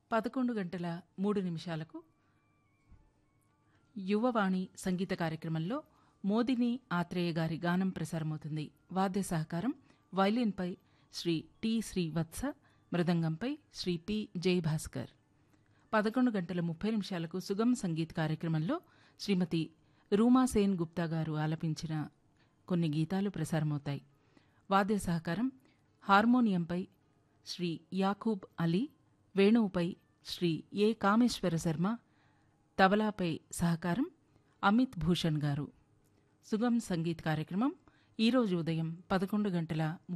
పదకొండు గంటల మూడు నిమిషాలకు యువవాణి సంగీత కార్యక్రమంలో మోదిని ఆత్రేయ గారి గానం ప్రసారమవుతుంది వాద్య సహకారం వైలిన్పై శ్రీ టి శ్రీవత్స మృదంగంపై శ్రీ పి జయభాస్కర్ పదకొండు గంటల ముప్పై నిమిషాలకు సుగమ్ సంగీత్ కార్యక్రమంలో శ్రీమతి రూమాసేన్ గుప్తా గారు ఆలపించిన కొన్ని గీతాలు ప్రసారమవుతాయి వాద్య సహకారం హార్మోనియంపై శ్రీ యాకూబ్ అలీ వేణువుపై శ్రీ ఏ కామేశ్వర శర్మ తబలాపై సహకారం అమిత్ భూషణ్ గారు సుగమ్ సంగీత్ కార్యక్రమం ఈరోజు ఉదయం పదకొండు గంటల